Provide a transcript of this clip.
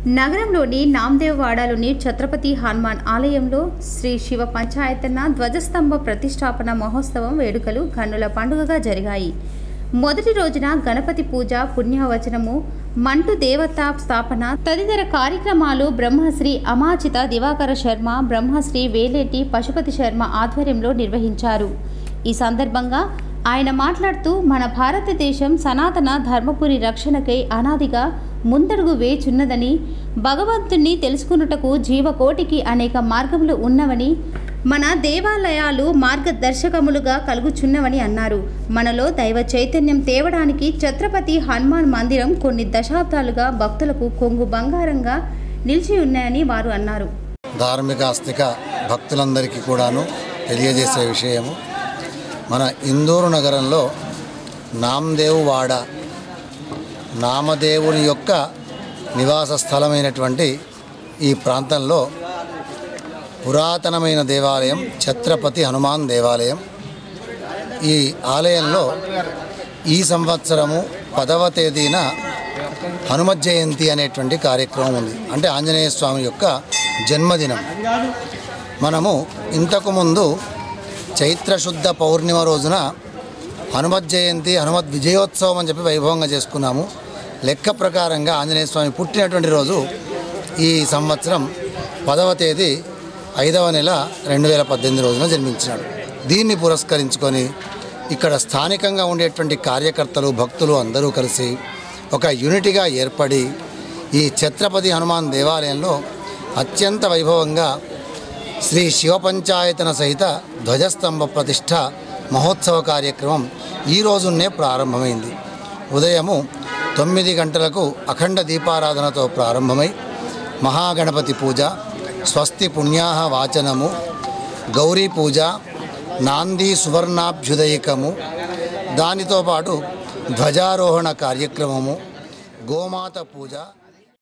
నగరంలోని నామ్దేవ్వాడలోని ఛత్రపతి హనుమాన్ ఆలయంలో శ్రీ శివ పంచాయతన ధ్వజస్తంభ ప్రతిష్టాపన మహోత్సవం వేడుకలు కన్నుల పండుగగా జరిగాయి మొదటి రోజున గణపతి పూజ పుణ్యవచనము మంటు దేవతా స్థాపన తదితర కార్యక్రమాలు బ్రహ్మశ్రీ అమాచిత దివాకర శర్మ బ్రహ్మశ్రీ వేలేటి పశుపతి శర్మ ఆధ్వర్యంలో నిర్వహించారు ఈ సందర్భంగా ఆయన మాట్లాడుతూ మన భారతదేశం సనాతన ధర్మపురి రక్షణకై అనాదిగా ముందడుగు వేచున్నదని భగవంతుణ్ణి తెలుసుకున్నటకు జీవకోటికి అనేక మార్గములు ఉన్నవని మన దేవాలయాలు మార్గదర్శకములుగా కలుగుచున్నవని అన్నారు మనలో దైవ చైతన్యం తేవడానికి ఛత్రపతి హనుమాన్ మందిరం కొన్ని దశాబ్దాలుగా భక్తులకు కొంగు బంగారంగా నిలిచి ఉన్నాయని వారు అన్నారు ధార్మిక ఆస్తిక భక్తులందరికీ కూడాను తెలియజేసే విషయము మన ఇందూరు నగరంలో నామదేవు వాడ నామదేవుని యొక్క నివాస స్థలమైనటువంటి ఈ ప్రాంతంలో పురాతనమైన దేవాలయం ఛత్రపతి హనుమాన్ దేవాలయం ఈ ఆలయంలో ఈ సంవత్సరము పదవ తేదీన హనుమత్ జయంతి అనేటువంటి కార్యక్రమం ఉంది అంటే ఆంజనేయ స్వామి యొక్క జన్మదినం మనము ఇంతకు ముందు చైత్రశుద్ధ పౌర్ణిమ రోజున హనుమత్ జయంతి హనుమత్ విజయోత్సవం అని చెప్పి వైభవంగా చేసుకున్నాము లెక్క ప్రకారంగా ఆంజనేయ స్వామి పుట్టినటువంటి రోజు ఈ సంవత్సరం పదవ తేదీ ఐదవ నెల రెండు వేల పద్దెనిమిది రోజున జన్మించినాడు దీన్ని పురస్కరించుకొని ఇక్కడ స్థానికంగా ఉండేటువంటి కార్యకర్తలు భక్తులు అందరూ కలిసి ఒక యూనిటీగా ఏర్పడి ఈ ఛత్రపతి హనుమాన్ దేవాలయంలో అత్యంత వైభవంగా శ్రీ శివపంచాయతన సహిత ధ్వజస్తంభ ప్రతిష్ట మహోత్సవ కార్యక్రమం ఈ రోజునే ప్రారంభమైంది ఉదయము తొమ్మిది గంటలకు అఖండ దీపారాధనతో ప్రారంభమై మహాగణపతి పూజ స్వస్తి పుణ్యాహ వాచనము గౌరీ పూజ నాంది సువర్ణాభ్యుదయకము దానితో పాటు ధ్వజారోహణ కార్యక్రమము గోమాత పూజ